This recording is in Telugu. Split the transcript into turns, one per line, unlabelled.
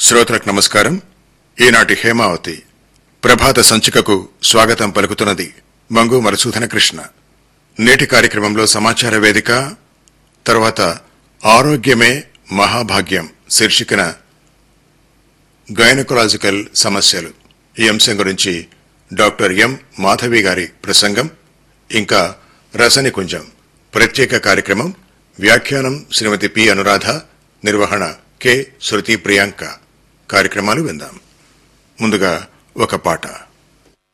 శ్రోతలకు నమస్కారం ఈనాటి హేమావతి ప్రభాత సంచికకు స్వాగతం పలుకుతున్నది మంగు మరసూధన కృష్ణ నేటి కార్యక్రమంలో సమాచార వేదిక తర్వాత ఆరోగ్యమే మహాభాగ్యం శీర్షికన గైనకలాజికల్ సమస్యలు ఈ అంశం గురించి డాక్టర్ ఎం మాధవి గారి ప్రసంగం ఇంకా రసనికుంజం ప్రత్యేక కార్యక్రమం వ్యాఖ్యానం శ్రీమతి పి అనురాధ నిర్వహణ కె శృతి ప్రియాంక కార్యక్రమాలు విందాం ముందుగా ఒక పాట